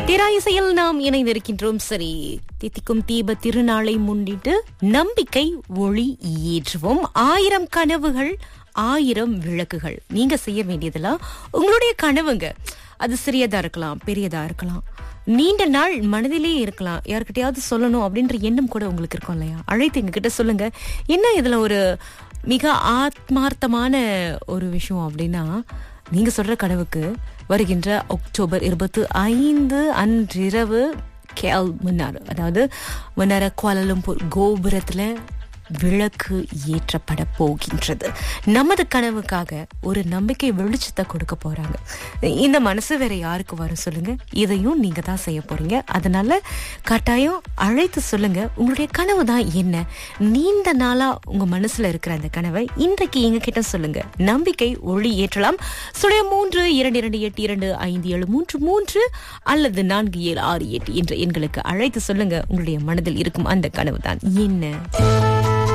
திராயிசையில் நாம் இணைந்திருக்கின்றோம் சரி தித்திக்கும் தீப திருநாளை முன்னிட்டு நம்பிக்கை ஒளி ஏற்றுவோம் ஆயிரம் கனவுகள் ஆயிரம் விளக்குகள் நீங்க செய்ய வேண்டியதெல்லாம் உங்களுடைய கனவுங்க அது சிறியதா இருக்கலாம் பெரியதா இருக்கலாம் நீண்ட நாள் மனதிலே இருக்கலாம் யார்கிட்டயாவது சொல்லணும் அப்படின்ற எண்ணம் கூட உங்களுக்கு இருக்கும் இல்லையா அழைத்து எங்ககிட்ட சொல்லுங்க என்ன இதுல ஒரு மிக ஆத்மார்த்தமான ஒரு விஷயம் அப்படின்னா நீங்க சொல்ற கனவுக்கு வருகின்ற அக்டோபர் இருபத்தி ஐந்து அன்றிரவு கேல் முன்னார் அதாவது முன்னார குவாலலம்பூர் கோபுரத்துல விளக்கு ஏற்றப்பட போகின்றது நமது கனவுக்காக ஒரு நம்பிக்கை வெளிச்சத்தை கொடுக்க போறாங்க இந்த மனசு வேற யாருக்கு வரும் சொல்லுங்க இதையும் நீங்க தான் செய்ய போறீங்க அதனால கட்டாயம் அழைத்து சொல்லுங்க உங்களுடைய கனவு தான் என்ன நீண்ட நாளா உங்க மனசுல இருக்கிற அந்த கனவை இன்றைக்கு எங்க கிட்ட சொல்லுங்க நம்பிக்கை ஒளி ஏற்றலாம் சுடைய மூன்று இரண்டு இரண்டு எட்டு இரண்டு ஐந்து ஏழு மூன்று மூன்று அல்லது நான்கு ஏழு ஆறு எட்டு என்ற எண்களுக்கு அழைத்து சொல்லுங்க உங்களுடைய மனதில் இருக்கும் அந்த கனவு தான் என்ன